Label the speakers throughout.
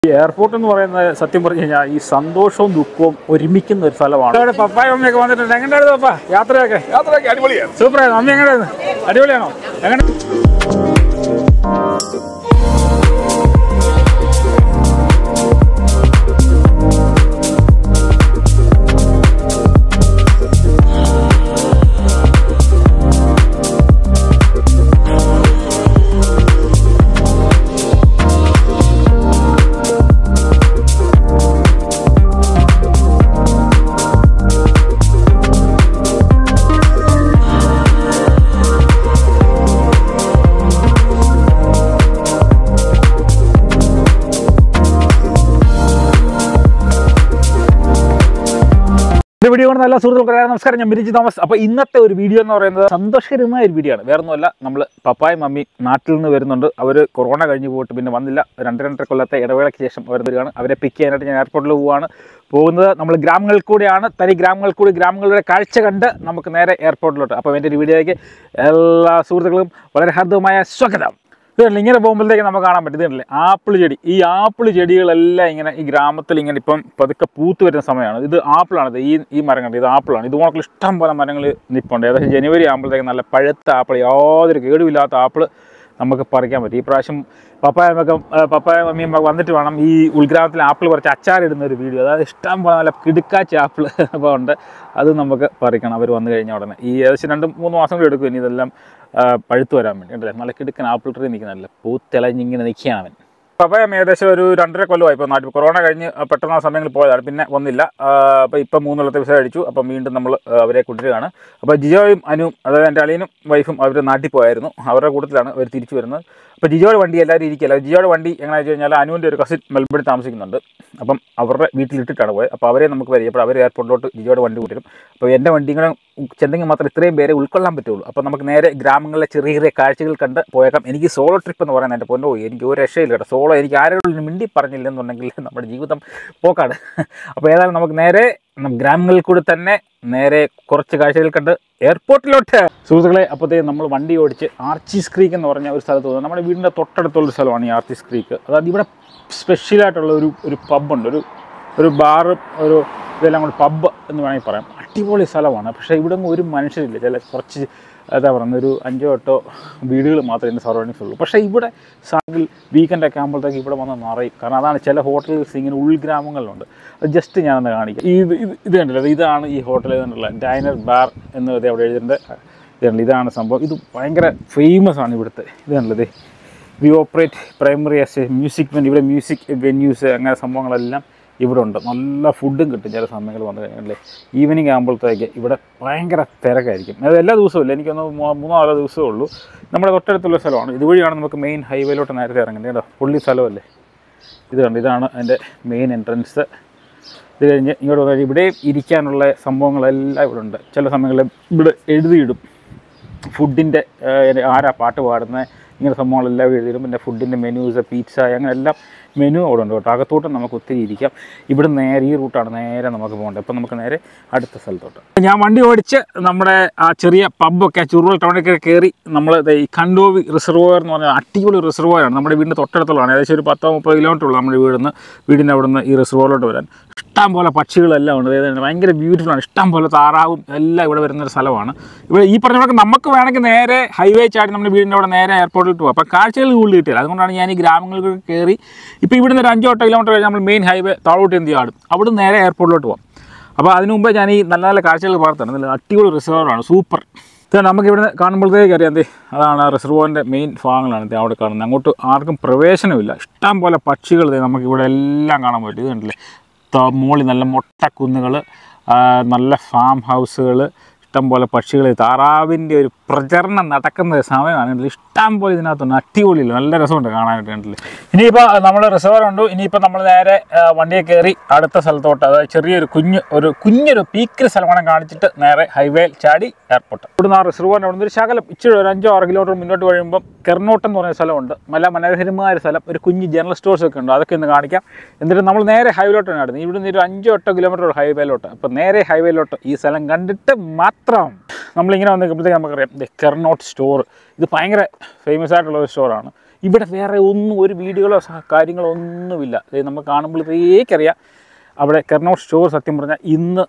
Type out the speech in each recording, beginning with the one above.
Speaker 1: ഈ എയർപോർട്ട് എന്ന് പറയുന്നത് സത്യം പറഞ്ഞു കഴിഞ്ഞാൽ ഈ സന്തോഷവും ദുഃഖവും ഒരുമിക്കുന്ന ഒരു സ്ഥലമാണ് ഇവിടെ പപ്പായ മമ്മിയൊക്കെ വന്നിട്ടുണ്ട് എങ്ങനെയായിരുന്നു പപ്പ യാത്രയൊക്കെ
Speaker 2: യാത്രയൊക്കെ അടിപൊളിയാണ്
Speaker 1: സൂപ്പറായിരുന്നു മമ്മി എങ്ങനെയായിരുന്നു അടിപൊളിയാണോ എങ്ങനെ ഒരു വീഡിയോ കാണുന്ന എല്ലാ സുഹൃത്തുക്കൾക്കും നമസ്കാരം ഞാൻ മിരിജി തോമസ് അപ്പോൾ ഇന്നത്തെ ഒരു വീഡിയോ എന്ന് പറയുന്നത് സന്തോഷകരമായ ഒരു വീഡിയോ ആണ് വേറെ ഒന്നുമല്ല നമ്മൾ പപ്പായ മമ്മി നാട്ടിൽ നിന്ന് വരുന്നുണ്ട് അവർ കൊറോണ കഴിഞ്ഞ് പോയിട്ട് പിന്നെ വന്നില്ല രണ്ട് രണ്ടര കൊല്ലത്തെ ഇടവേളയ്ക്ക് ശേഷം അവർ വരികയാണ് അവരെ പിക്ക് ചെയ്യാനായിട്ട് ഞാൻ എയർപോർട്ടിൽ പോവുകയാണ് പോകുന്നത് നമ്മൾ ഗ്രാമങ്ങളിൽ കൂടെയാണ് തനി ഗ്രാമങ്ങളിൽ കൂടി ഗ്രാമങ്ങളുടെ കാഴ്ച കണ്ട് നമുക്ക് നേരെ എയർപോർട്ടിലോട്ട് അപ്പോൾ എൻ്റെ ഒരു വീഡിയോയിലേക്ക് എല്ലാ സുഹൃത്തുക്കളും വളരെ ഹാർദവമായ സ്വാഗതം ഇതല്ല ഇങ്ങനെ പോകുമ്പോഴത്തേക്ക് നമുക്ക് കാണാൻ പറ്റും ഇതല്ലേ ആപ്പിൾ ചെടി ഈ ആപ്പിൾ ചെടികളെല്ലാം ഇങ്ങനെ ഈ ഗ്രാമത്തിൽ ഇങ്ങനെ ഇപ്പം പതുക്കെ പൂത്ത് വരുന്ന സമയമാണ് ഇത് ആപ്പിളാണ് ഇത് ഈ ഈ മരം കണ്ടത് ഇത് ആപ്പിളാണ് ഇത് കണക്കിൽ ഇഷ്ടം പോലെ മരങ്ങൾ നിൽപ്പുണ്ട് ഏകദേശം ജനുവരി ആകുമ്പോഴത്തേക്ക് നല്ല പഴുത്ത ആപ്പിൾ യാതൊരു കേടുമില്ലാത്ത ആപ്പിൾ നമുക്ക് പറിക്കാൻ പറ്റും ഈ പ്രാവശ്യം പപ്പായമൊക്കെ പപ്പായ മമ്മിയും വന്നിട്ട് വേണം ഈ ഉൾഗ്രാമത്തിൽ ആപ്പിൾ പറിച്ച് അച്ചാറിടുന്ന ഒരു വീഡിയോ അതായത് ഇഷ്ടം പോലെ നല്ല കിടുക്കാച്ച ആപ്പിൾ അപ്പോൾ ഉണ്ട് അത് നമുക്ക് പറിക്കണം അവർ വന്നു കഴിഞ്ഞ ഉടനെ ഈ ഏകദേശം രണ്ട് മൂന്ന് മാസം കൂടി എടുക്കും ഇനി ഇതെല്ലാം ആ, പഴുത്ത് വരാൻ വേണ്ടി ഉണ്ടല്ലേ നല്ല കിടുക്കൻ ആപ്പിൾ ട്രീ നിൽക്കുന്നില്ല പൂത്തിളഞ്ഞിങ്ങനെ നിൽക്കുകയാണ് അവൻ പപ്പായം ഏകദേശം ഒരു രണ്ടര കൊല്ലമായി ഇപ്പോൾ നാട്ടിൽ കൊറോണ കഴിഞ്ഞ് പെട്ടെന്ന് ആ സമയങ്ങളിൽ പോയതാണ് പിന്നെ വന്നില്ല അപ്പോൾ ഇപ്പം മൂന്ന് കൊല്ലത്തെ വിസ അടിച്ചു അപ്പം വീണ്ടും നമ്മൾ അവരെ കൊണ്ടുവരികയാണ് അപ്പോൾ ജിജോയും അനുവും അതായത് എൻ്റെ അളിയനും വൈഫും അവർ നാട്ടിൽ പോയായിരുന്നു അവരുടെ കൂട്ടത്തിലാണ് അവർ തിരിച്ചു വരുന്നത് അപ്പോൾ ജിജോയുടെ വണ്ടി എല്ലാവരും ഇരിക്കില്ല ജിജോയുടെ വണ്ടി എങ്ങനെയാണെന്ന് വെച്ച് കഴിഞ്ഞാൽ അനുവിൻ്റെ ഒരു കസിൻ മെൽബണിൽ താമസിക്കുന്നുണ്ട് അപ്പം അവരുടെ വീട്ടിലിട്ടിട്ടാണ് പോയത് അപ്പോൾ അവരെ നമുക്ക് പരിചയപ്പെടാം അവർ എയർപോർട്ടിലോട്ട് ജിജോയുടെ വണ്ടി കൊണ്ടുവരും അപ്പോൾ എൻ്റെ വണ്ടി കൂടെ ചെന്തെങ്കിൽ മാത്രം ഇത്രയും പേരെ ഉൾക്കൊള്ളാൻ പറ്റുള്ളൂ അപ്പോൾ നമുക്ക് നേരെ ഗ്രാമങ്ങളിലെ ചെറിയ ചെറിയ കാഴ്ചകൾ കണ്ട് പോയേക്കാം എനിക്ക് സോളോ ട്രിപ്പ് എന്ന് പറയുന്നത് എൻ്റെ പൊന്നോ എനിക്ക് ഒരു രക്ഷയില്ല കേട്ടോ സോളോ എനിക്ക് ആരോടും മിണ്ടി പറഞ്ഞില്ലെന്നുണ്ടെങ്കിൽ നമ്മുടെ ജീവിതം പോക്കാണ് അപ്പോൾ ഏതായാലും നമുക്ക് നേരെ നം- ഗ്രാമങ്ങളിൽ കൂടി തന്നെ നേരെ കുറച്ച് കാഴ്ചകൾ കണ്ട് എയർപോർട്ടിലോട്ട് സുഹൃത്തുക്കളെ അപ്പോഴത്തേക്കും നമ്മൾ വണ്ടി ഓടിച്ച് ആർച്ചിസ് ക്രീക്ക് എന്ന് പറഞ്ഞ ഒരു സ്ഥലത്ത് പോകുന്നത് നമ്മുടെ വീടിൻ്റെ തൊട്ടടുത്തുള്ള സ്ഥലമാണ് ഈ ആർച്ചിസ് ക്രീക്ക് അതായത് ഇവിടെ സ്പെഷ്യലായിട്ടുള്ള ഒരു ഒരു പബ്ബുണ്ട് ഒരു ഒരു ബാറ് ഒരു ഇതെല്ലാം കൂടി പബ്ബ് എന്ന് വേണമെങ്കിൽ പറയാം അടിപൊളി സ്ഥലമാണ് പക്ഷേ ഇവിടെ ഒന്നും ഒരു മനുഷ്യരില്ല ചില കുറച്ച് എന്താ പറയുന്നത് ഒരു അഞ്ചോ എട്ടോ വീടുകൾ മാത്രമേ ഇതിൻ്റെ സറൗണ്ടിങ്സ് ഉള്ളൂ പക്ഷേ ഇവിടെ സാങ്കിൽ വീക്കെൻഡ് ഒക്കെ ആകുമ്പോഴത്തേക്ക് ഇവിടെ വന്ന് നിറയും കാരണം അതാണ് ചില ഹോട്ടൽസ് ഇങ്ങനെ ഉൾഗ്രാമങ്ങളിലുണ്ട് അത് ജസ്റ്റ് ഞാനൊന്ന് കാണിക്കാം ഇത് ഇത് ഇത് കണ്ടില്ല ഇതാണ് ഈ ഹോട്ടൽ എന്നുള്ള ഡൈനർ ബാർ എന്ന് ഇത് അവിടെ എഴുതിയിട്ടുണ്ട് ഇത് കണ്ടില്ലേ, ഇതാണ് സംഭവം ഇത് ഭയങ്കര ഫേമസ് ആണ് ഇവിടുത്തെ ഇത് കണ്ടത് we operate primary as a music venue ഇവിടെ മ്യൂസിക് വെന്യൂസ് അങ്ങനെ സംഭവങ്ങളെല്ലാം ഇവിടെ ഉണ്ട് നല്ല ഫുഡും കിട്ടും ചില സമയങ്ങൾ വന്നു കഴിഞ്ഞാൽ ഈവനിങ് ആകുമ്പോഴത്തേക്ക് ഇവിടെ ഭയങ്കര തിരക്കായിരിക്കും അത് എല്ലാ ദിവസവും ഇല്ല എനിക്കൊന്ന് മൂ- മൂന്നോ നാലോ ദിവസമേ ഉള്ളൂ നമ്മുടെ തൊട്ടടുത്തുള്ള സ്ഥലമാണ് ഇതുവഴിയാണ് നമുക്ക് മെയിൻ ഹൈവേയിലോട്ട് നേരത്തെ ഇറങ്ങേണ്ടത് കേട്ടോ പുള്ളി സ്ഥലമല്ലേ ഇത് കണ്ട് ഇതാണ് അതിൻ്റെ മെയിൻ എൻട്രൻസ് ഇത് കഴിഞ്ഞ് ഇങ്ങോട്ട് വന്നാൽ ഇവിടെ ഇരിക്കാനുള്ള സംഭവങ്ങളെല്ലാം ഇവിടെ ഉണ്ട് ചില സമയങ്ങളിൽ ഇവിടെ എഴുതിയിടും ഫുഡിൻ്റെ ആരാ പാട്ട് പാടുന്നത് ഇങ്ങനെ സംഭവങ്ങളെല്ലാം എഴുതിയിടും പിന്നെ ഫുഡിൻ്റെ മെനൂസ് പീറ്റ്സ അങ്ങനെ എല്ലാം മെനു അവിടെ ഉണ്ട് കേട്ടോ അകത്തോട്ട് നമുക്ക് ഒത്തിരി ഇരിക്കാം ഇവിടെ നേരെ ഈ റൂട്ടാണ് നേരെ നമുക്ക് പോകേണ്ടത് അപ്പം നമുക്ക് നേരെ അടുത്ത സ്ഥലത്തോട്ട് ഞാൻ വണ്ടി ഓടിച്ച് നമ്മുടെ ആ ചെറിയ പബ്ബൊക്കെ ചുരുൾ ടൗണിലൊക്കെ കയറി നമ്മൾ ദേ ഈ കണ്ടോവി റിസർവോയർ എന്ന് പറഞ്ഞാൽ അടിപൊളി റിസർവോയറാണ് നമ്മുടെ വീടിൻ്റെ തൊട്ടടുത്തുള്ളതാണ് ഏകദേശം ഒരു പത്തോ മുപ്പത് കിലോമീറ്റർ ഉള്ളൂ നമ്മുടെ വീടിന്ന് വീടിൻ്റെ അവിടെ നിന്ന് ഈ റിസർവോയിലോട്ട് വരാൻ ഇഷ്ടം പോലെ പക്ഷികളെല്ലാം ഉണ്ട് അതായത് ഭയങ്കര ബ്യൂട്ടിഫുൾ ആണ് ഇഷ്ടം പോലെ താറാവും എല്ലാം ഇവിടെ വരുന്ന ഒരു സ്ഥലമാണ് ഇവിടെ ഈ പറഞ്ഞ കണക്ക് നമുക്ക് വേണമെങ്കിൽ നേരെ ഹൈവേ ചാടി നമ്മുടെ വീടിൻ്റെ അവിടെ നേരെ എയർപോർട്ടിൽ പോകാം അപ്പോൾ കാഴ്ചകൾ കൂടുതൽ കിട്ടില്ല അതുകൊണ്ടാണ് ഞാൻ ഈ ഗ്രാമങ്ങളിൽ കയറി ഇപ്പോൾ ഇവിടുന്ന് ഒരു അഞ്ചോ എട്ടോ കിലോമീറ്റർ കഴിഞ്ഞ് നമ്മൾ മെയിൻ ഹൈവേ താഴോട്ട് എന്ത് ആടും അവിടെ നേരെ എയർപോർട്ടിലോട്ട് പോകാം അപ്പോൾ അതിനു മുമ്പേ ഞാൻ ഈ നല്ല നല്ല കാഴ്ചകൾ പകർത്താണ് നല്ല അടിപൊളി റിസർവറാണ് സൂപ്പർ ഇത് നമുക്ക് ഇവിടെ കാണുമ്പോഴത്തേക്ക് അറിയാം എന്തേ അതാണ് റിസർവോറിൻ്റെ മെയിൻ ഭാഗങ്ങളാണ് ഇത് അവിടെ കാണുന്നത് അങ്ങോട്ട് ആർക്കും പ്രവേശനമില്ല ഇഷ്ടം പോലെ പക്ഷികൾ ദേ നമുക്ക് ഇവിടെ എല്ലാം കാണാൻ പറ്റും ഇത് കണ്ടില്ലേ ത- മുകളിൽ നല്ല മൊട്ടക്കുന്നുകൾ നല്ല ഫാം ഹൗസുകൾ ഇഷ്ടം പോലെ പക്ഷികൾ താറാവിൻ്റെ ഒരു പ്രചരണം നടക്കുന്ന ഒരു സമയമാണ് കണ്ടില്ലേ ഇഷ്ടം പോലെ ഇതിനകത്തുണ്ട് അടിപൊളിയില്ല നല്ല രസമുണ്ട് കാണാനായിട്ട് കണ്ടില്ലേ ഇനിയിപ്പോൾ നമ്മൾ റിസർവർ ഉണ്ട് ഇനിയിപ്പോൾ നമ്മൾ നേരെ ആ, വണ്ടിയെ കയറി അടുത്ത സ്ഥലത്തോട്ട് അതായത് ചെറിയൊരു കുഞ്ഞ് ഒരു കുഞ്ഞൊരു പീക്കിൽ സ്ഥലമാണ് കാണിച്ചിട്ട് നേരെ ഹൈവേയിൽ ചാടി എയർപോർട്ട് ഇവിടുന്ന് ആ റിസർവറിൻ്റെ അവിടെ നിന്ന് ഒരു ശകലം ഇച്ചിരി ഒരു അഞ്ചോ ആറ് കിലോമീറ്റർ മുന്നോട്ട് കഴിയുമ്പോൾ കെർണോട്ടം എന്ന് പറയുന്ന സ്ഥലമുണ്ട് നല്ല മനോഹരമായ ഒരു സ്ഥലം ഒരു കുഞ്ഞ് ജനറൽ സ്റ്റോഴ്സ് ഒക്കെ ഉണ്ട് അതൊക്കെ ഒന്ന് കാണിക്കാം എന്നിട്ട് നമ്മൾ നേരെ ഹൈവേയിലോട്ടാണ് നടന്നത് ഇവിടുന്ന് ഒരു അഞ്ചോ എട്ടോ കിലോമീറ്റർ ഹൈവേയിലോട്ട് അപ്പോൾ നേരെ ഹൈവേയിലോട്ട് ഈ സ്ഥലം കണ്ടിട്ട് മാത്രം നമ്മളിങ്ങനെ വന്ന് നിൽക്കുമ്പോഴത്തേക്ക് നമുക്കറിയാം ദേ കെർണോട്ട് സ്റ്റോർ ഇത് ഭയങ്കര ഫേമസ് ആയിട്ടുള്ള ഒരു സ്റ്റോറാണ് ഇവിടെ വേറെ ഒന്നും ഒരു വീഡിയോകളോ സ- കാര്യങ്ങളോ ഒന്നുമില്ല അതായത് നമുക്ക് കാണുമ്പോഴത്തേക്കറിയാം അവിടെ കെർണോട്ട് സ്റ്റോർ സത്യം പറഞ്ഞാൽ ഇന്ന്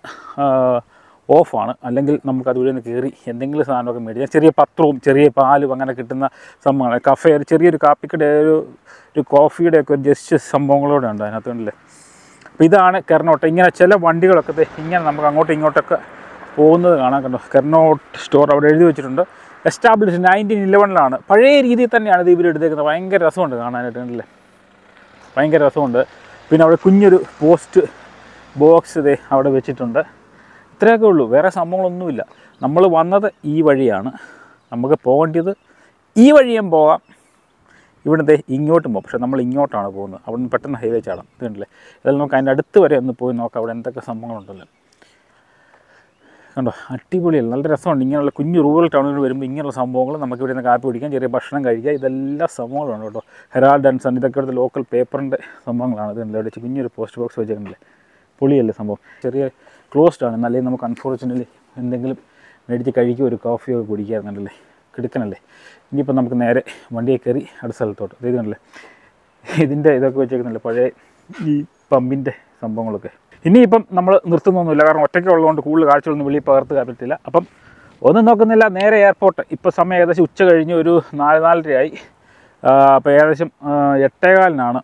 Speaker 1: ഓഫാണ് അല്ലെങ്കിൽ നമുക്ക് അതുവഴി ഒന്ന് കയറി എന്തെങ്കിലും സാധനമൊക്കെ മേടിക്കാം ചെറിയ പത്രവും ചെറിയ പാലും അങ്ങനെ കിട്ടുന്ന സംഭവങ്ങൾ കഫേ ഒരു ചെറിയൊരു കാപ്പിക്കട ഒരു ഒരു കോഫിയുടെ ഒക്കെ ഒരു ജസ്റ്റ് സംഭവങ്ങളോടെ ഉണ്ട് അതിനകത്ത് കണ്ടില്ലേ അപ്പോൾ ഇതാണ് കെർണോട്ട് ഇങ്ങനെ ചില വണ്ടികളൊക്കെ ദേ ഇങ്ങനെ നമുക്ക് അങ്ങോട്ടും ഇങ്ങോട്ടൊക്കെ പോകുന്നത് കാണാൻ കണ്ടോ കെർണോട്ട് സ്റ്റോർ അവിടെ എഴുതി വെച്ചിട്ടുണ്ട് എസ്റ്റാബ്ലിഷ് നയൻറ്റീൻ ഇലവനിലാണ് പഴയ രീതിയിൽ തന്നെയാണ് ഇത് ഇവർ എടുത്തേക്കുന്നത് ഭയങ്കര രസമുണ്ട് കാണാനായിട്ട് കണ്ടില്ലേ ഭയങ്കര രസമുണ്ട് പിന്നെ അവിടെ കുഞ്ഞൊരു പോസ്റ്റ് ബോക്സ് ഇതേ അവിടെ വെച്ചിട്ടുണ്ട് ഇത്രയൊക്കെ ഉള്ളൂ വേറെ സംഭവങ്ങളൊന്നുമില്ല നമ്മൾ വന്നത് ഈ വഴിയാണ് നമുക്ക് പോകേണ്ടത് ഈ വഴിയും പോകാം ഇവിടുത്തെ ഇങ്ങോട്ടും പോകും പക്ഷേ നമ്മൾ ഇങ്ങോട്ടാണ് പോകുന്നത് അവിടെ നിന്ന് പെട്ടെന്ന് ഹൈവേ ചാടാം ഇതുണ്ടല്ലേ ഇതെല്ലാം നമുക്ക് അതിൻ്റെ അടുത്ത് വരെ ഒന്ന് പോയി നോക്കാം അവിടെ എന്തൊക്കെ സംഭവങ്ങളുണ്ടല്ലോ കണ്ടോ അടിപൊളിയല്ല നല്ല രസമുണ്ട് ഇങ്ങനെയുള്ള കുഞ്ഞു റൂറൽ ടൗണുകൾ വരുമ്പോൾ ഇങ്ങനെയുള്ള സംഭവങ്ങൾ നമുക്ക് ഇവിടെ നിന്ന് കാപ്പി കുടിക്കാം ചെറിയ ഭക്ഷണം കഴിക്കാം ഇതെല്ലാം സംഭവങ്ങളുണ്ട് കേട്ടോ ഹെറാൾഡ് ആൻഡ് സൺ ഇതൊക്കെ ഇവിടുത്തെ ലോക്കൽ പേപ്പറിൻ്റെ സംഭവങ്ങളാണ് ഇതുണ്ട് ഇവിടെ കുഞ്ഞൊരു പോസ്റ്റ് ബോക്സ് വെച്ചിട്ടുണ്ടല്ലേ പൊളിയല്ലേ സംഭവം ചെറിയ ക്ലോസ്ഡ് ആണ് അല്ലെങ്കിൽ നമുക്ക് അൺഫോർച്ചുനേറ്റ്ലി എന്തെങ്കിലും മേടിച്ച് കഴിക്കുക ഒരു കോഫിയോ കുടിക്കാറുണ്ടല്ലേ കിടക്കണല്ലേ ഇനിയിപ്പോൾ നമുക്ക് നേരെ വണ്ടിയെ കയറി അടുത്ത സ്ഥലത്തോട്ട് ഇത് കണ്ടല്ലേ ഇതിൻ്റെ ഇതൊക്കെ വെച്ചേക്കുന്നില്ല പഴയ ഈ പമ്പിൻ്റെ സംഭവങ്ങളൊക്കെ ഇനിയിപ്പം നമ്മൾ നിർത്തുന്നൊന്നുമില്ല കാരണം ഒറ്റയ്ക്ക് ഉള്ളതുകൊണ്ട് കൂടുതൽ കാഴ്ചകളൊന്നും വെളിയിൽ പകർത്തുക പറ്റില്ല അപ്പം ഒന്നും നോക്കുന്നില്ല നേരെ എയർപോർട്ട് ഇപ്പോൾ സമയം ഏകദേശം ഉച്ച കഴിഞ്ഞ് ഒരു നാല് നാലരയായി അപ്പോൾ ഏകദേശം ആ, എട്ടേകാലിനാണ്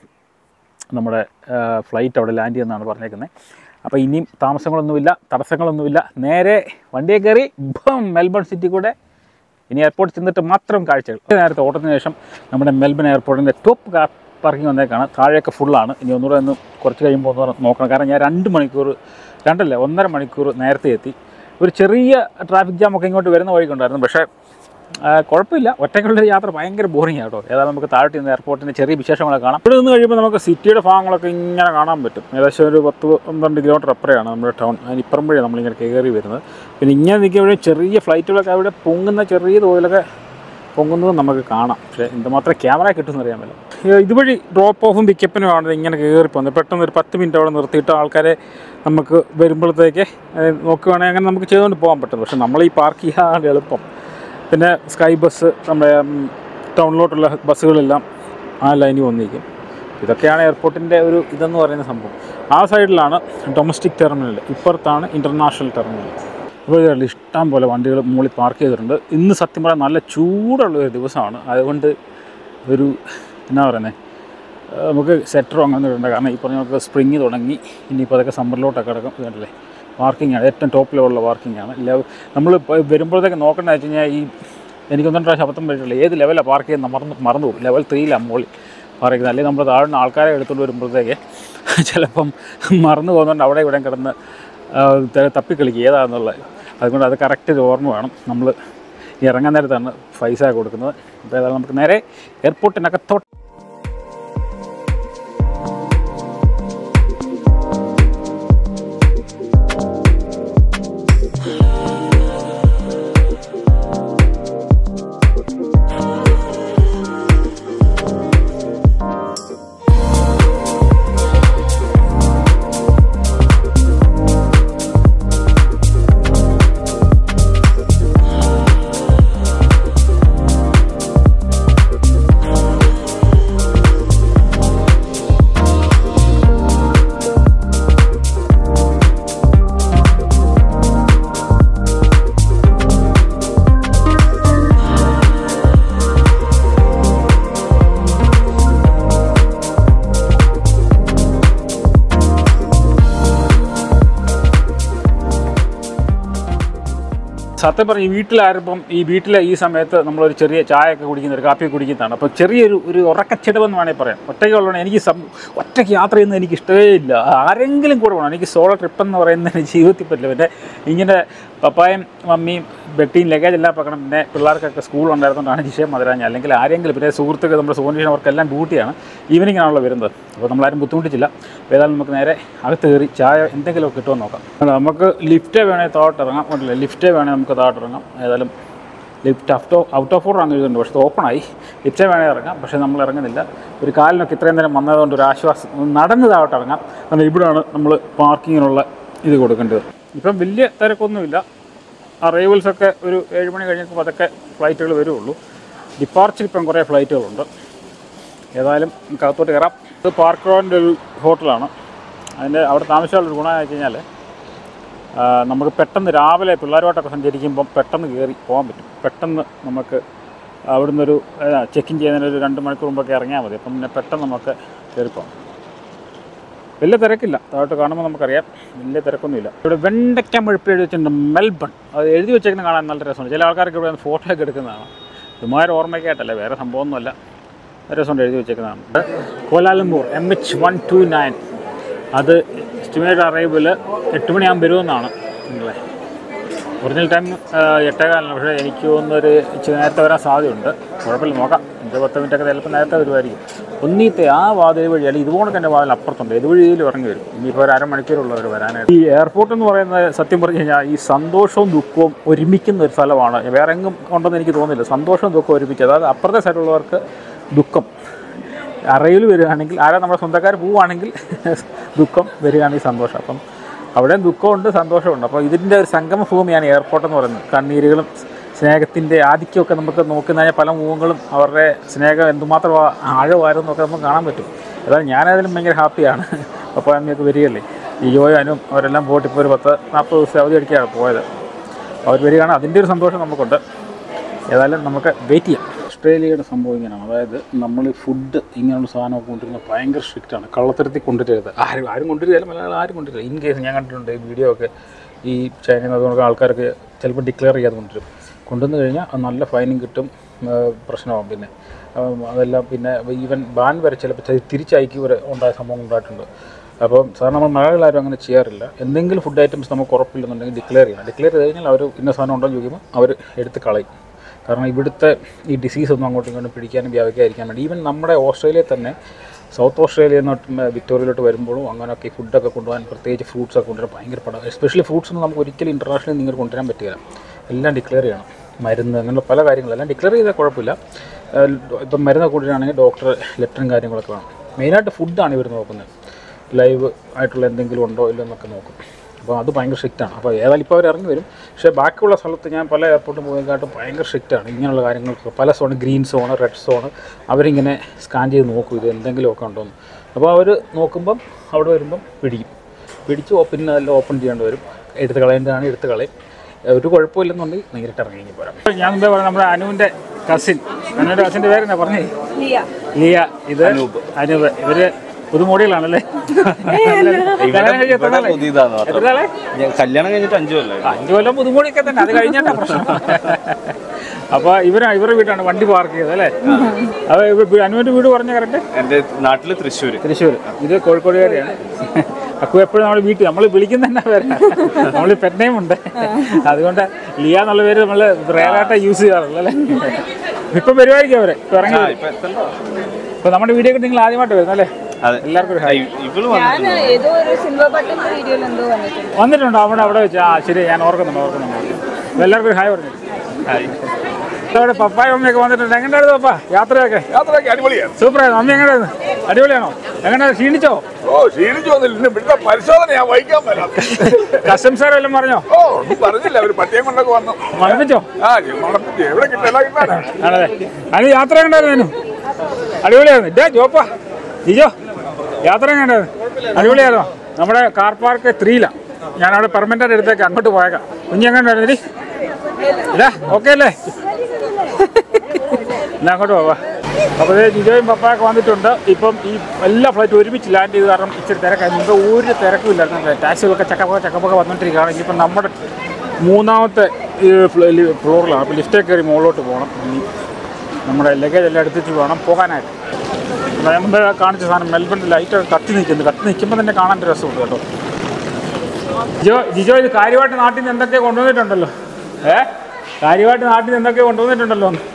Speaker 1: നമ്മുടെ ഫ്ലൈറ്റ് അവിടെ ലാൻഡ് ചെയ്യുന്നതാണ് പറഞ്ഞേക്കുന്നത് അപ്പോൾ ഇനിയും താമസങ്ങളൊന്നുമില്ല തടസ്സങ്ങളൊന്നുമില്ല നേരെ വണ്ടിയെ കയറി ഭം മെൽബൺ സിറ്റി കൂടെ ഇനി എയർപോർട്ടിൽ ചെന്നിട്ട് മാത്രം കാഴ്ചകൾ നേരത്തെ ഓട്ടത്തിന് ശേഷം നമ്മുടെ മെൽബൺ എയർപോർട്ടിൻ്റെ ടോപ്പ് കാർ പാർക്കിംഗ് വന്നേക്കാണ് താഴെയൊക്കെ ഫുള്ളാണ് ഇനി ഒന്നുകൂടെ ഒന്ന് കുറച്ച് കഴിയുമ്പോൾ ഒന്ന് നോക്കണം കാരണം ഞാൻ രണ്ട് മണിക്കൂർ രണ്ടല്ല ഒന്നര മണിക്കൂർ നേരത്തെ എത്തി ഒരു ചെറിയ ട്രാഫിക് ജാമൊക്കെ ഇങ്ങോട്ട് വരുന്ന വഴിക്കുണ്ടായിരുന്നു പക്ഷേ ആ, കുഴപ്പമില്ല ഒറ്റയ്ക്കുള്ള യാത്ര ഭയങ്കര ബോറിംഗ് കേട്ടോ ഏതായാലും നമുക്ക് താഴോട്ട് നിന്ന് എയർപോർട്ടിൻ്റെ ചെറിയ വിശേഷങ്ങളൊക്കെ കാണാം ഇവിടെ നിന്ന് കഴിയുമ്പോൾ നമുക്ക് സിറ്റിയുടെ ഭാഗങ്ങളൊക്കെ ഇങ്ങനെ കാണാൻ പറ്റും ഏകദേശം ഒരു പത്ത് പന്ത്രണ്ട് കിലോമീറ്റർ അപ്പുറയാണ് നമ്മുടെ ടൗൺ അതിന് ഇപ്പുറം വഴി നമ്മളിങ്ങനെ കയറി വരുന്നത് പിന്നെ ഇങ്ങനെ നിൽക്കുമ്പോഴും ചെറിയ ഫ്ലൈറ്റുകളൊക്കെ അവിടെ പൊങ്ങുന്ന ചെറിയ തോതിലൊക്കെ പൊങ്ങുന്നത് നമുക്ക് കാണാം പക്ഷേ എന്തുമാത്രം ക്യാമറ കിട്ടുമെന്ന് അറിയാൻ പറ്റില്ല ഏ, ഇതുവഴി ഡ്രോപ്പ് ഓഫും പിക്കപ്പിനും ആണ് ഇങ്ങനെ കയറി പോകുന്നത് പെട്ടെന്ന് ഒരു പത്ത് മിനിറ്റ് അവിടെ നിർത്തിയിട്ട് ആൾക്കാരെ നമുക്ക് വരുമ്പോഴത്തേക്ക് ഏ, നോക്കുവാണെങ്കിൽ അങ്ങനെ നമുക്ക് ചെയ്തുകൊണ്ട് പോകാൻ പറ്റും പക്ഷേ നമ്മൾ ഈ പാർക്ക് ചെയ്യാൻ എളുപ്പം പിന്നെ സ്കൈ ബസ് നമ്മുടെ ഉം, ടൗണിലോട്ടുള്ള ബസ്സുകളെല്ലാം ആ ലൈനിൽ വന്നിരിക്കും ഇതൊക്കെയാണ് എയർപോർട്ടിൻ്റെ ഒരു ഇതെന്ന് പറയുന്ന സംഭവം ആ സൈഡിലാണ് ഡൊമസ്റ്റിക് ടെർമിനൽ ഇപ്പുറത്താണ് ഇൻ്റർനാഷണൽ ടെർമിനൽ അപ്പോൾ ഇതുണ്ട് ഇഷ്ടം പോലെ വണ്ടികൾ മുകളിൽ പാർക്ക് ചെയ്തിട്ടുണ്ട് ഇന്ന് സത്യം പറയാൻ നല്ല ചൂടുള്ള ഒരു ദിവസമാണ് അതുകൊണ്ട് ഒരു എന്നാ പറയുന്നത് നമുക്ക് സെറ്ററോ അങ്ങനെ ഇടണ്ട കാരണം ഈ പറഞ്ഞ നമുക്ക് സ്പ്രിങ് തുടങ്ങി ഇനിയിപ്പോൾ അതൊക്കെ സമ്മറിലോട്ടൊക്കെ കിടക്കും ഇതല്ലേ പാർക്കിംഗ് ആണ് ഏറ്റവും ടോപ്പ് ലെവലുള്ള പാർക്കിംഗ് ആണ് ഇല്ല നമ്മൾ വരുമ്പോഴത്തേക്ക് നോക്കേണ്ടത് വെച്ച് കഴിഞ്ഞാൽ ഈ എനിക്കൊന്നും പ്രാവശ്യം അബദ്ധം പറ്റില്ല ഏത് ലെവലാണ് പാർക്ക് ചെയ്യുന്ന മറന്നു മറന്നു പോകും ലെവൽ ത്രീയിലാണ് മുകളിൽ പാർക്ക് ചെയ്യുന്നത് അല്ലെങ്കിൽ നമ്മൾ താഴ്ന്ന ആൾക്കാരെ എടുത്തുകൊണ്ട് വരുമ്പോഴത്തേക്ക് ചിലപ്പം മറന്നു പോകുന്നതുകൊണ്ട് അവിടെ ഇവിടെ കിടന്ന് ആ, ത- തപ്പിക്കളിക്കുക ഏതാണെന്നുള്ളത് അതുകൊണ്ട് അത് കറക്റ്റ് ഒരു ഓർമ്മ വേണം നമ്മൾ ഇറങ്ങാൻ നേരത്താണ് പൈസ കൊടുക്കുന്നത് അപ്പോൾ ഏതായാലും നമുക്ക് നേരെ എയർപോർട്ടിനകത്തോട്ട് സത്യം പറഞ്ഞ് ഈ വീട്ടിലായിരുമ്പം ഈ വീട്ടിലെ ഈ സമയത്ത് നമ്മളൊരു ചെറിയ ചായയൊക്കെ കുടിക്കുന്ന ഒരു കാപ്പി കുടിക്കുന്നതാണ് അപ്പോൾ ചെറിയൊരു ഒരു ഉറക്കച്ചിടവെന്ന് വേണമെങ്കിൽ പറയാം ഒറ്റയ്ക്കുള്ളതാണ് എനിക്ക് സം ഒറ്റയ്ക്ക് യാത്ര ചെയ്യുന്നത് എനിക്ക് ഇഷ്ടമേ ഇല്ല ആരെങ്കിലും കൂടെ വേണം എനിക്ക് സോളോ ട്രിപ്പ് എന്ന് പറയുന്നത് എനിക്ക് ജീവിതത്തിൽ പറ്റില്ല പിന്നെ ഇങ്ങനെ പപ്പായും മമ്മിയും ബെട്ടിയും ലഗേജ് എല്ലാം വെക്കണം പിന്നെ പിള്ളേർക്കൊക്കെ സ്കൂൾ ഉണ്ടായിരുന്നതുകൊണ്ടാണ് വിഷയം മധുരാഞ്ഞ അല്ലെങ്കിൽ ആരെങ്കിലും പിന്നെ സുഹൃത്തുക്കൾ നമ്മുടെ സുഹൃത്തിന് അവർക്കെല്ലാം ഡ്യൂട്ടിയാണ് ഈവനിങ് ആണല്ലോ വരുന്നത് അപ്പോൾ നമ്മളാരും ബുദ്ധിമുട്ടിച്ചില്ല അപ്പോൾ ഏതായാലും നമുക്ക് നേരെ അകത്ത് കയറി ചായ എന്തെങ്കിലുമൊക്കെ കിട്ടുമോ നോക്കാം അല്ല, നമുക്ക് ലിഫ്റ്റേ വേണേൽ താഴോട്ട് ഇറങ്ങാം ഉണ്ടല്ലേ ലിഫ്റ്റേ വേണേൽ നമുക്ക് താഴോട്ട് ഇറങ്ങാം ഏതായാലും lift out out of order ആണ് എഴുതുന്നുണ്ട് പക്ഷേ ഓപ്പണായി ലിഫ്റ്റേ വേണേൽ ഇറങ്ങാം പക്ഷേ നമ്മൾ ഇറങ്ങുന്നില്ല ഒരു കാലിനൊക്കെ ഇത്രയും നേരം വന്നതുകൊണ്ട് ഒരു ആശ്വാസം ഒന്ന് നടന്ന് താഴോട്ട് ഇറങ്ങാം കാരണം ഇവിടെയാണ് നമ്മൾ പാർക്കിങ്ങിനുള്ള ഇത് കൊടുക്കേണ്ടത് ഇപ്പം വലിയ തിരക്കൊന്നുമില്ല അറൈവൽസ് ഒക്കെ ഒരു ഏഴ് മണി കഴിഞ്ഞപ്പോൾ അതൊക്കെ ഫ്ലൈറ്റുകൾ വരുള്ളൂ ഡിപ്പാർച്ചർ ഇപ്പം കുറേ ഫ്ലൈറ്റുകളുണ്ട് ഏതായാലും നമുക്ക് അകത്തോട്ട് കയറാം ഇത് പാർക്ക് റോഡിൻ്റെ ഒരു ഹോട്ടലാണ് അതിൻ്റെ അവിടെ താമസിച്ചാലൊരു ഗുണം എന്ന് വെച്ച് കഴിഞ്ഞാൽ ആ, നമുക്ക് പെട്ടെന്ന് രാവിലെ പിള്ളേരുമായിട്ടൊക്കെ സഞ്ചരിക്കുമ്പം പെട്ടെന്ന് കയറി പോകാൻ പറ്റും പെട്ടെന്ന് നമുക്ക് അവിടുന്ന് ഒരു ചെക്കിൻ ചെയ്യുന്നതിന് ഒരു രണ്ട് മണിക്കൂർ മുമ്പൊക്കെ ഇറങ്ങിയാൽ മതി അപ്പം പിന്നെ പെട്ടെന്ന് നമുക്ക് കയറിപ്പോകാം വലിയ തിരക്കില്ല താഴോട്ട് കാണുമ്പോൾ നമുക്കറിയാം വലിയ തിരക്കൊന്നുമില്ല ഇവിടെ വെണ്ടയ്ക്ക മുഴുപ്പ് എഴുതി വെച്ചിട്ടുണ്ട് മെൽബൺ അത് എഴുതി വെച്ചേക്കുന്ന കാണാൻ നല്ല രസമുണ്ട് ചില ആൾക്കാർക്ക് ഇവിടെ ഫോട്ടോ ഒക്കെ എടുക്കുന്നതാണ് ഇതുമാതിരി ഓർമ്മയ്ക്കായിട്ടല്ല വേറെ സംഭവമൊന്നുമല്ല നല്ല രസമുണ്ട് എഴുതി വെച്ചേക്കുന്നതാണ് Kuala Lumpur M H one two nine അത് എസ്റ്റിമേറ്റ് അറൈവൽ എട്ട് മണിയാകുമ്പോൾ വരുമെന്നാണ് നിങ്ങളെ ഒറിജിനൽ ടൈം എട്ടേകാലാണ് പക്ഷേ എനിക്ക് തോന്നുന്നൊരു ഇച്ചിരി നേരത്തെ വരാൻ സാധ്യതയുണ്ട് കുഴപ്പമില്ല നോക്കാം അഞ്ച് പത്ത് മിനിറ്റൊക്കെ ചിലപ്പോൾ നേരത്തെ വരുമായിരിക്കും ഒന്നീത്തെ ആ വാതിൽ വഴി അല്ലെങ്കിൽ ഇതുപോലെ തന്നെ വാതിൽ അപ്പുറത്തുണ്ട് ഇതുവഴി ഇതിൽ ഇറങ്ങി വരും ഇനിയിപ്പോൾ ഒരു അരമണിക്കൂറുള്ളവർ വരാനായിട്ട് ഈ എയർപോർട്ട് എന്ന് പറയുന്നത് സത്യം പറഞ്ഞു കഴിഞ്ഞാൽ ഈ സന്തോഷവും ദുഃഖവും ഒരുമിക്കുന്ന ഒരു സ്ഥലമാണ് വേറെ എങ്ങും ഉണ്ടെന്ന് എനിക്ക് തോന്നുന്നില്ല സന്തോഷവും ദുഃഖവും ഒരുമിച്ച് അതായത് അപ്പുറത്തെ സൈഡിലുള്ളവർക്ക് ദുഃഖം അറയിൽ വരികയാണെങ്കിൽ ആരാ നമ്മുടെ സ്വന്തക്കാർ പോവുകയാണെങ്കിൽ ദുഃഖം വരികയാണെങ്കിൽ സന്തോഷം അപ്പം അവിടെ ദുഃഖമുണ്ട് സന്തോഷമുണ്ട് അപ്പോൾ ഇതിൻ്റെ ഒരു സംഗമ ഭൂമിയാണ് എയർപോർട്ട് എന്ന് പറയുന്നത് കണ്ണീരുകളും സ്നേഹത്തിൻ്റെ ആധിക്യമൊക്കെ നമുക്ക് നോക്കുന്ന പല മുഖങ്ങളും അവരുടെ സ്നേഹം എന്തുമാത്രം ആ- ആഴമായിരുന്നു എന്നൊക്കെ നമുക്ക് കാണാൻ പറ്റും അതായത് ഞാനതിലും ഭയങ്കര ഹാപ്പിയാണ് അപ്പോൾ അമ്മയൊക്കെ വരികയല്ലേ ഈ ജോയാനും അവരെല്ലാം പോയിട്ട് ഇപ്പോൾ ഒരു പത്ത് നാൽപ്പത് ദിവസം അവധി അടിക്കാണ് പോയത് അവർ വരികയാണ് അതിൻ്റെ ഒരു സന്തോഷം നമുക്കുണ്ട് ഏതായാലും നമുക്ക് വെയിറ്റ് ചെയ്യാം ഓസ്ട്രേലിയയുടെ സംഭവം ഇങ്ങനെയാണ് അതായത് നമ്മൾ ഫുഡ് ഇങ്ങനെയുള്ള സാധനമൊക്കെ കൊണ്ടുവരുന്നത് ഭയങ്കര സ്ട്രിക്റ്റ് ആണ് കള്ളത്തരത്തിൽ കൊണ്ടുവരരുത് ആരും ആരും കൊണ്ടുവരില്ല മലയാളം ആരും കൊണ്ടുവരില്ല ഇൻ കേസ് ഞാൻ കണ്ടിട്ടുണ്ട് ഈ വീഡിയോ ഒക്കെ ഈ ചൈനയിൽ നിന്ന് അതുകൊണ്ട് ആൾക്കാർക്ക് ചിലപ്പോൾ ഡിക്ലെയർ ചെയ്യാതെ കൊണ്ടുവരും കൊണ്ടുവന്ന് കഴിഞ്ഞാൽ അത് നല്ല ഫൈനും കിട്ടും ആ, പ്രശ്നമാകും പിന്നെ ആ, അതെല്ലാം പിന്നെ ഈവൻ ബാൻ വരെ ചിലപ്പോൾ തി- തിരിച്ചയക്കി വരെ ഉണ്ടായ സംഭവം ഉണ്ടായിട്ടുണ്ട് അപ്പം സാധാരണ നമ്മൾ മലയാളികളാരും അങ്ങനെ ചെയ്യാറില്ല എന്തെങ്കിലും ഫുഡ് ഐറ്റംസ് നമുക്ക് ഉറപ്പില്ലെന്നുണ്ടെങ്കിൽ ഡിക്ലെയർ ചെയ്യണം ഡിക്ലെയർ ചെയ്ത് കഴിഞ്ഞാൽ അവർ ഇന്ന സാധനം ഉണ്ടോ എന്ന് ചോദിക്കുമ്പോൾ അവർ എടുത്ത് കളയും കാരണം ഇവിടുത്തെ ഈ ഡിസീസ് ഒന്നും അങ്ങോട്ടും ഇങ്ങോട്ടും പിടിക്കാനും വ്യാപിക്കാതിരിക്കാൻ വേണ്ടി ഈവൻ നമ്മുടെ ഓസ്ട്രേലിയയിൽ തന്നെ സൗത്ത് ഓസ്ട്രേലിയയിൽ നിന്ന് വിക്ടോറിയയിലോട്ട് വരുമ്പോഴും അങ്ങനെയൊക്കെ ഈ ഫുഡൊക്കെ കൊണ്ടുപോകാൻ പ്രത്യേകിച്ച് ഫ്രൂട്ട്സ് ഒക്കെ കൊണ്ടുവരാൻ ഭയങ്കര പടം എസ്പെഷ്യലി ഫ്രൂട്ട്സ് ഒന്നും നമുക്ക് ഒരിക്കലും ഇൻ്റർനാഷണലി നിങ്ങൾ കൊണ്ടുവരാൻ പറ്റുകയില്ല എല്ലാം ഡിക്ലെയർ ചെയ്യണം മരുന്ന് അങ്ങനെയുള്ള പല കാര്യങ്ങളും എല്ലാം ഡിക്ലെയർ ചെയ്താൽ കുഴപ്പമില്ല ഏഹ് ഇപ്പം മരുന്നൊക്കെ കൊണ്ടുവരികയാണെങ്കിൽ ഡോക്ടർ ലെറ്ററും കാര്യങ്ങളൊക്കെ വേണം മെയിനായിട്ട് ഫുഡാണ് ഇവർ നോക്കുന്നത് ലൈവ് ആയിട്ടുള്ള എന്തെങ്കിലും ഉണ്ടോ ഇല്ലോ എന്നൊക്കെ നോക്കും അപ്പോൾ അത് ഭയങ്കര സ്ട്രിക്റ്റാണ് അപ്പോൾ ഏതായാലും ഇപ്പോൾ അവർ ഇറങ്ങി വരും പക്ഷേ ബാക്കിയുള്ള സ്ഥലത്ത് ഞാൻ പല എയർപോർട്ടും പോയതിനെക്കാട്ടും ഭയങ്കര സ്ട്രിക്റ്റാണ് ഇങ്ങനെയുള്ള കാര്യങ്ങൾക്ക് പല zone green zone red zone അവരിങ്ങനെ സ്കാൻ ചെയ്ത് നോക്കും ഇത് എന്തെങ്കിലുമൊക്കെ ഉണ്ടോയെന്ന് അപ്പോൾ അവർ നോക്കുമ്പം അവിടെ വരുമ്പം പിടിക്കും പിടിച്ച് ഓ- പിന്നെ എല്ലാം ഓപ്പൺ ചെയ്യേണ്ടി വരും എടുത്ത് കളയേണ്ടതാണ് എടുത്ത് കളയും ഒരു കുഴപ്പമില്ലെന്നുണ്ടെങ്കിൽ നേരിട്ട് ഇറങ്ങി കഴിഞ്ഞ് പോരാം ഞാൻ മുമ്പേ പറഞ്ഞ നമ്മുടെ അനുവിൻ്റെ കസിൻ അനുവിൻ്റെ കസിൻ്റെ പേരെന്നാ പറഞ്ഞേ ലിയ ഇത് അനൂപ് ഇവര് പുതുമോടികളാണല്ലേ കല്യാണം കഴിഞ്ഞ് എത്ര നാളായി?
Speaker 2: പുതിയതാണ്
Speaker 1: എത്ര നാളായി?
Speaker 2: ഞാൻ കല്യാണം കഴിഞ്ഞിട്ട് അഞ്ചു കൊല്ലം
Speaker 1: അഞ്ചു കൊല്ലം പുതുമോടിയൊക്കെ തന്നെ അത് കഴിഞ്ഞിട്ടാ പ്രശ്നം അപ്പൊ ഇവരാ ഇവരുടെ വീട്ടാണ് വണ്ടി പാർക്ക് ചെയ്തത് അല്ലേ അപ്പൊ ഇവ- അനുവിന്റെ വീട് പറഞ്ഞ കറക്റ്റ്
Speaker 2: എന്റെ നാട്ടില് തൃശ്ശൂര്
Speaker 1: തൃശ്ശൂർ ഇത് കോഴിക്കോടുകാരിയാണ് അക്കു എപ്പോഴും നമ്മൾ വീട്ടിൽ നമ്മൾ വിളിക്കുന്ന തന്നെ പേര് നമ്മൾ പെറ്റ് ഉണ്ട് അതുകൊണ്ട് ലിയ എന്നുള്ള പേര് നമ്മൾ റേറായിട്ട് യൂസ് ചെയ്യാറുള്ളൂ അല്ലേ ഇപ്പൊ പരിപാടിക്കും അവര് ഇപ്പൊ ഇറങ്ങി
Speaker 2: ആ
Speaker 1: വരും.
Speaker 2: ഇപ്പൊ എത്തല്ലോ
Speaker 1: ഇപ്പൊ നമ്മുടെ വീഡിയോ നിങ്ങൾ ആദ്യമായിട്ട് വരുന്നത് അല്ലേ
Speaker 2: അതെ
Speaker 1: എല്ലാവർക്കും ഒരു ഹായ്
Speaker 2: ഇവള്
Speaker 3: ഞാൻ ഏതോ ഒരു സിൽവർ ബട്ടൺ വീഡിയോയിൽ എന്തോ വന്നിട്ടുണ്ട്
Speaker 1: വന്നിട്ടുണ്ടോ അവിടെ അവിടെ വെച്ച് ആ ശരി ഞാൻ ഓർക്കുന്നുണ്ട് ഓർക്കുന്നുണ്ട് അപ്പൊ എല്ലാവർക്കും ഒരു ഹായ് പറഞ്ഞു
Speaker 2: ഹായ്
Speaker 1: അവിടെ പപ്പായ മമ്മിയൊക്കെ വന്നിട്ടുണ്ട് എങ്ങനെയായിരുന്നു പപ്പ യാത്രയൊക്കെ
Speaker 4: യാത്രയൊക്കെ അടിപൊളിയാണ്
Speaker 1: സൂപ്പറായിരുന്നു മമ്മി എങ്ങനെയായിരുന്നു അടിപൊളിയാണോ എങ്ങനെ ക്ഷീണിച്ചോ
Speaker 4: ഓ ക്ഷീണിച്ചു വന്നില്ല ഇന്ന് ഇവിടുത്തെ പരിശോധന ഞാൻ വഹിക്കാൻ വരാം
Speaker 1: കസ്റ്റംസാർ വല്ലതും പറഞ്ഞോ
Speaker 4: ഓ ഒന്നും പറഞ്ഞില്ല അവര് പട്ടിയം കൊണ്ടൊക്കെ വന്നു
Speaker 1: മണപ്പിച്ചോ
Speaker 4: ആ മണപ്പിച്ച് എവിടെ കിട്ടില്ല കിട്ടാനാ
Speaker 1: ആണല്ലേ അതിന് യാത്ര കണ്ടായിരുന്നു അടിപൊളിയായിരുന്നു ഇതാ ജോപ്പാ ജിജോ യാത്ര കണ്ടായിരുന്നു അടിപൊളിയായിരുന്നോ നമ്മുടെ കാർ പാർക്ക് ത്രീയിലാണ് ഞാനവിടെ പെർമനൻ്റ് എടുത്തേക്ക് അങ്ങോട്ട് പോയേക്കാം കുഞ്ഞി എങ്ങനെ ഉണ്ടായിരുന്നു ഇതാ ഓക്കെ അല്ലേ എന്നാ അങ്ങോട്ട് പോവാ അപ്പോൾ ദേ ജിജോയും പപ്പായൊക്കെ വന്നിട്ടുണ്ട് ഇപ്പം ഈ എല്ലാ ഫ്ലൈറ്റ് ഒരുമിച്ച് ലാൻഡ് ചെയ്ത് കാരണം ഇച്ചിരി തിരക്കായി മുമ്പ് ഒരു തിരക്കുമില്ലായിരുന്നു ടാക്സികളൊക്കെ ചക്കപ്പൊക്കെ ചക്കപ്പൊക്കെ വന്നുകൊണ്ടിരിക്കുകയാണ് ഇനിയിപ്പം നമ്മുടെ മൂന്നാമത്തെ ഈ ഫ്ല- ഫ്ലോറിലാണ് അപ്പോൾ ലിഫ്റ്റേ കയറി മുകളിലോട്ട് പോകണം ഇനി നമ്മുടെ ലഗേജ് എല്ലാം എടുത്തിട്ട് വേണം പോകാനായിട്ട് അപ്പോൾ ഞാൻ മുമ്പേ കാണിച്ച സാധനം മെൽബണിൽ ലൈറ്റ് കത്തി നിൽക്കുന്നു കത്തി നിൽക്കുമ്പോൾ തന്നെ കാണാൻ ഒരു രസമുണ്ട് കേട്ടോ ജിജോ ജിജോ ഇത് കാര്യമായിട്ട് നാട്ടിൽ നിന്ന് എന്തൊക്കെ കൊണ്ടുവന്നിട്ടുണ്ടല്ലോ ഏ കാര്യമായിട്ട് നാട്ടിൽ നിന്ന് എന്തൊക്കെ കൊണ്ടുവന്നിട്ടുണ്ടല്ലോ എന്ന്.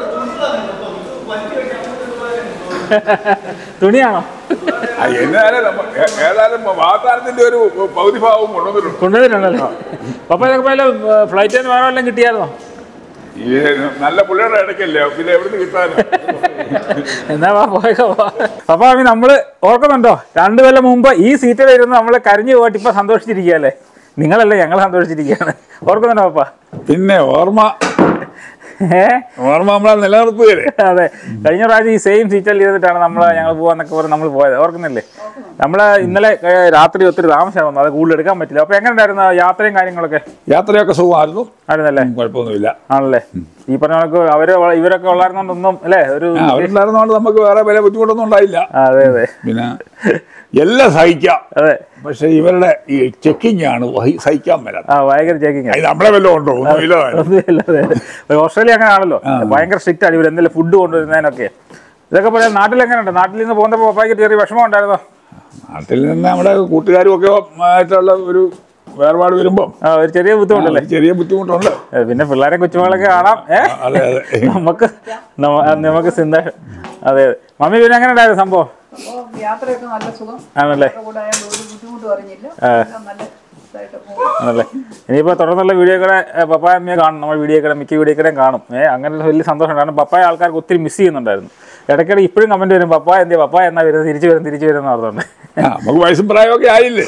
Speaker 1: തുണിയാണോ
Speaker 4: ആ, എന്നാലും നമ്മ- ഏ- ഏതായാലും വാഗ്ദാനത്തിന്റെ ഒരു പകുതി ഭാഗവും കൊണ്ടുവന്നിട്ടുണ്ട്
Speaker 1: കൊണ്ടുവന്നിട്ടുണ്ടല്ലോ പപ്പ ഇതൊക്കെ പോലെ ഫ്ലൈറ്റിൽ നിന്ന് വേറെ വല്ലതും കിട്ടിയായിരുന്നോ
Speaker 4: ഈ നല്ല പുള്ളിയുടെ ഇടയ്ക്കല്ലേ പിന്നെ എവിടുന്ന് കിട്ടാനും
Speaker 1: എന്നാ വാ പോയേക്കോ പപ്പ അമ്മി നമ്മള് ഓർക്കുന്നുണ്ടോ രണ്ടു കൊല്ലം മുമ്പ് ഈ സീറ്റിൽ ഇരുന്ന് നമ്മള് കരഞ്ഞു പോയിട്ട് ഇപ്പൊ സന്തോഷിച്ചിരിക്കുകയല്ലേ നിങ്ങളല്ലേ ഞങ്ങൾ സന്തോഷിച്ചിരിക്കുകയാണ് ഓർക്കുന്നുണ്ടോ പപ്പ
Speaker 4: പിന്നെ ഓർമ്മ
Speaker 1: ഏഹ്
Speaker 4: ഓർമ്മ നമ്മളെ നിലനിർത്തുകയല്ലേ
Speaker 1: അതെ കഴിഞ്ഞ പ്രാവശ്യം ഈ സെയിം സീറ്റിൽ ഇരുന്നിട്ടാണ് നമ്മൾ ഞങ്ങൾ പോവാന്നൊക്കെ പറഞ്ഞ് നമ്മൾ പോയത് ഓർക്കുന്നില്ലേ നമ്മൾ ഇന്നലെ ഏ, രാത്രി ഒത്തിരി താമസം വന്നു അത് കൂടുതൽ എടുക്കാൻ പറ്റില്ല അപ്പൊ എങ്ങനെ ഉണ്ടായിരുന്നു യാത്രയും കാര്യങ്ങളൊക്കെ
Speaker 4: യാത്രയൊക്കെ സുഖമായിരുന്നു
Speaker 1: ആയിരുന്നല്ലേ
Speaker 4: കുഴപ്പമൊന്നുമില്ല
Speaker 1: ആണല്ലേ ഈ പറഞ്ഞ കണക്ക് അവര് വ- ഇവരൊക്കെ ഉള്ളായിരുന്നോണ്ടൊന്നും അല്ലേ ഒരു
Speaker 4: ആ, അവരുണ്ടായിരുന്നോണ്ട് നമുക്ക് വേറെ വില ബുദ്ധിമുട്ടൊന്നും ഉണ്ടായില്ല
Speaker 1: ആ, അതെ അതെ
Speaker 4: പിന്നെ എല്ലാം സഹിക്കാം
Speaker 1: അതെ
Speaker 4: പക്ഷെ ഇവരുടെ ഈ ചെക്കിംഗ് ആണ് വഹി- സഹിക്കാൻ വരാം
Speaker 1: ആ ഭയങ്കര ചെക്കിങ്
Speaker 4: അത് നമ്മളെ വല്ലതും ഉണ്ടോ ഒന്നുമില്ല
Speaker 1: ഒന്നുമില്ല അതെ അതെ. ഓസ്ട്രേലിയ അങ്ങനെ ആണല്ലോ ഭയങ്കര സ്ട്രിക്റ്റ് ആണ് ഇവർ എന്തെങ്കിലും ഫുഡ് കൊണ്ടുവരുന്നതിനൊക്കെ ഇതൊക്കെ പറയാം നാട്ടിൽ എങ്ങനെ ഉണ്ട് നാട്ടിൽ നിന്ന് പോകുന്നപ്പോൾ പപ്പായ്ക്ക് ചെറിയ വിഷമം ഉണ്ടായിരുന്നോ
Speaker 4: നാട്ടിൽ നിന്ന് നമ്മുടെ കൂട്ടുകാരും ഒക്കെ ആയിട്ടുള്ള ഒരു വേർപാട് വരുമ്പം
Speaker 1: ആ ഒരു ചെറിയ ബുദ്ധിമുട്ടല്ലേ
Speaker 4: ഒരു ചെറിയ ബുദ്ധിമുട്ടുണ്ട്
Speaker 1: ഏ, പിന്നെ പിള്ളേരെ കൊച്ചുമകളൊക്കെ കാണാം ഏ
Speaker 4: അതെ അതെ
Speaker 1: നമുക്ക് നമ്മ- നമുക്ക് സന്തോഷം അതെ അതെ മമ്മി പിന്നെ എങ്ങനെ ഉണ്ടായിരുന്നു സംഭവം
Speaker 5: അപ്പോൾ യാത്രയൊക്കെ നല്ല സുഖം
Speaker 1: ആണല്ലേ
Speaker 5: കൂടെ ആയതുകൊണ്ട് ഒരു ബുദ്ധിമുട്ടും അറിഞ്ഞില്ല
Speaker 1: ആ.
Speaker 5: എല്ലാം നല്ല ഇതായിട്ട് പോകും
Speaker 1: ആണല്ലേ ഇനിയിപ്പോൾ തുടർന്നുള്ള വീഡിയോ കൂടെ പപ്പായ അമ്മയെ കാണും നമ്മുടെ വീഡിയോ കൂടെ മിക്ക വീഡിയോ കൂടെ കാണും ഏ അങ്ങനെ ഒരു വലിയ സന്തോഷം കാരണം പപ്പായ ആൾക്കാർക്ക് ഒത്തിരി മിസ് ചെയ്യുന്നുണ്ടായിരുന്നു ഇടയ്ക്കിടെ ഇപ്പോഴും കമന്റ് വരും പപ്പായ എന്തിയാ പപ്പായ എന്നാ വരുന്നത് തിരിച്ചു വരും തിരിച്ചു വരും എന്ന് പറഞ്ഞുകൊണ്ട്
Speaker 4: ആ, നമുക്ക് വയസ്സും പ്രായമൊക്കെ ആയില്ലേ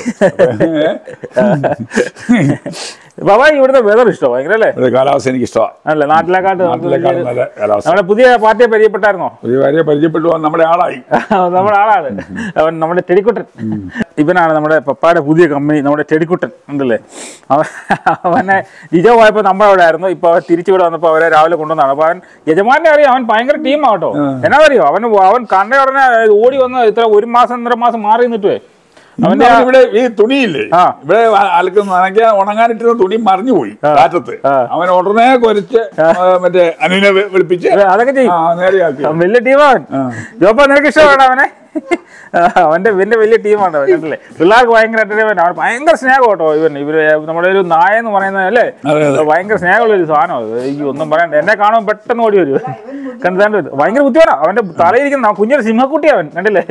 Speaker 1: പപ്പായ ഇവിടുത്തെ വെതർ ഇഷ്ടമോ ഭയങ്കര അല്ലേ
Speaker 4: ഇവിടെ കാലാവസ്ഥ എനിക്ക് ഇഷ്ടമാണ്
Speaker 1: ആണല്ലേ നാട്ടിലെക്കാട്ട് നമുക്ക്
Speaker 4: നാട്ടിലേക്കാളും
Speaker 1: വലിയ-
Speaker 4: നല്ല കാലാവസ്ഥ
Speaker 1: നമ്മുടെ പുതിയ പാർട്ടിയെ പരിചയപ്പെട്ടായിരുന്നോ
Speaker 4: ഒരു കാര്യം പരിചയപ്പെട്ടു വന്ന് നമ്മുടെ ആളായി
Speaker 1: നമ്മുടെ ആളാണ് അവൻ നമ്മുടെ ടെടിക്കുട്ടൻ ഇവനാണ് നമ്മുടെ പപ്പായുടെ പുതിയ കമ്പനി നമ്മുടെ ടെടിക്കുട്ടൻ ഉണ്ടല്ലേ അവൻ അവനെ ജിജോ പോയപ്പോൾ നമ്മളവിടെ ആയിരുന്നു ഇപ്പൊ അവൻ തിരിച്ചിവിടെ വന്നപ്പോൾ അവരെ രാവിലെ കൊണ്ടുവന്നാണ് അപ്പൊ അവൻ യജമാനെ അറിയാം അവൻ ഭയങ്കര ടീമാട്ടോ എന്നാ അറിയോ അവൻ അവൻ കണ്ട ഉടനെ ഓടി വന്ന് ഇത്ര ഒരു മാസം ഒന്നര മാസം മാറി നിന്നിട്ടേ അവന്റെ
Speaker 4: അവൻ ഇവിടെ ഈ തുണിയില്ലേ
Speaker 1: ആ.
Speaker 4: ഇവിടെ അ- അലക്കുന്ന നനയ്ക്കാൻ ഉണങ്ങാനിട്ടിരുന്ന തുണി മറിഞ്ഞു പോയി കാറ്റത്ത്
Speaker 1: ആ.
Speaker 4: അവൻ ഉടനെ കുരച്ച് ആ, മറ്റേ അനുവിനെ വി- വിളിപ്പിച്ച്
Speaker 1: അതൊക്കെ ചെയ്യും
Speaker 4: ആ നേരെയാക്കി
Speaker 1: അവൻ വലിയ ടീമാണ് ജോപ്പ നിനക്ക് ഇഷ്ടമാണ് അവനെ ആ, അവന്റെ വലിയ വലിയ ടീമാണ് അവൻ കണ്ടില്ലേ പിള്ളേർക്ക് ഭയങ്കര എന്റർടൈൻമെന്റ് അവൻ ഭയങ്കര സ്നേഹം കേട്ടോ ഇവൻ ഇവര് നമ്മുടെ ഒരു നായ എന്ന് പറയുന്നത് അല്ലേ
Speaker 4: അതെ, അതെ.
Speaker 1: ഭയങ്കര സ്നേഹമുള്ള ഒരു സാധനം ഈ ഒന്നും പറയണ്ട എന്നെ കാണുമ്പോൾ പെട്ടെന്ന് ഓടി വരും കണ്ടാണ്ട് വരും. ഭയങ്കര ബുദ്ധിമുട്ടാണ് അവന്റെ തലയിരിക്കുന്ന കുഞ്ഞൊരു സിംഹക്കുട്ടി അവൻ കണ്ടില്ലേ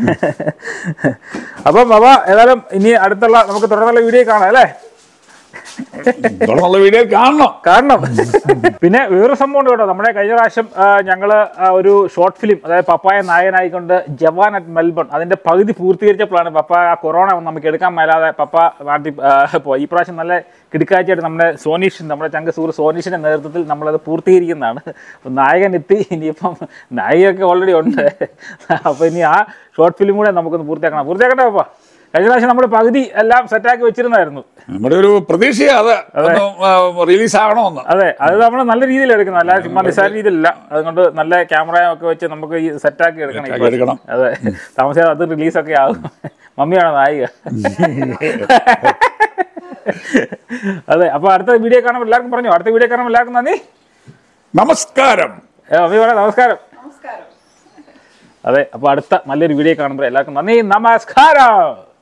Speaker 1: അപ്പം ബാബ ഏതായാലും ഇനി അടുത്തുള്ള നമുക്ക് തുടർന്നുള്ള വീഡിയോ കാണാം അല്ലേ
Speaker 4: തുടർന്നുള്ള വീഡിയോ കാണണം
Speaker 1: കാരണം പിന്നെ വേറൊരു സംഭവം ഉണ്ട് കേട്ടോ നമ്മുടെ കഴിഞ്ഞ പ്രാവശ്യം ആ, ഞങ്ങള് ആ, ഒരു ഷോർട്ട് ഫിലിം അതായത് പപ്പായ നായകനായിക്കൊണ്ട് ജവാൻ അറ്റ് മെൽബൺ അതിന്റെ പകുതി പൂർത്തീകരിച്ചപ്പോഴാണ് പപ്പ ആ കൊറോണ വന്ന് നമുക്ക് എടുക്കാൻ മേലാതെ പപ്പ നാട്ടിൽ ആ, പോയി ഈ പ്രാവശ്യം നല്ല കിടക്കാഴ്ചയായിട്ട് നമ്മുടെ സോനീഷ് നമ്മുടെ ചങ്ക സുഹൃത്ത് സോനീഷിന്റെ നേതൃത്വത്തിൽ നമ്മളത് പൂർത്തീകരിക്കുന്നതാണ് അപ്പം നായകൻ എത്തി ഇനിയിപ്പം നായികയൊക്കെ ഓൾറെഡി ഉണ്ട് അപ്പോൾ ഇനി ആ ഷോർട്ട് ഫിലിം കൂടെ നമുക്കൊന്ന് പൂർത്തിയാക്കണം പൂർത്തിയാക്കട്ടെ പപ്പ കഴിഞ്ഞ പ്രാവശ്യം നമ്മൾ പകുതി എല്ലാം സെറ്റാക്കി വെച്ചിരുന്നായിരുന്നു
Speaker 4: നമ്മുടെ ഒരു പ്രതീക്ഷയാ അത് റിലീസ് ആകണമെന്ന്
Speaker 1: അതെ അത് നമ്മൾ നല്ല രീതിയിൽ എടുക്കണം അല്ല ചുമ്മാ നിസ്സാര രീതിയിലല്ല അതുകൊണ്ട് നല്ല ക്യാമറയും ഒക്കെ വെച്ച് നമുക്ക് ഈ സെറ്റാക്കി എടുക്കണം
Speaker 4: Set ആക്കി എടുക്കണം.
Speaker 1: അതെ താമസിയാതെ അത് റിലീസൊക്കെ ആകും മമ്മിയാണ് നായിക അതെ അപ്പൊ അടുത്ത വീഡിയോ കാണുമ്പോൾ എല്ലാവർക്കും പറഞ്ഞു അടുത്ത വീഡിയോ കാണുമ്പോൾ എല്ലാവർക്കും നന്ദി
Speaker 4: നമസ്കാരം
Speaker 1: ഏ, മമ്മി പറയാം നമസ്കാരം
Speaker 5: നമസ്കാരം
Speaker 1: അതെ അപ്പൊ അടുത്ത നല്ലൊരു വീഡിയോ കാണുമ്പോൾ എല്ലാവർക്കും നന്ദി നമസ്കാരം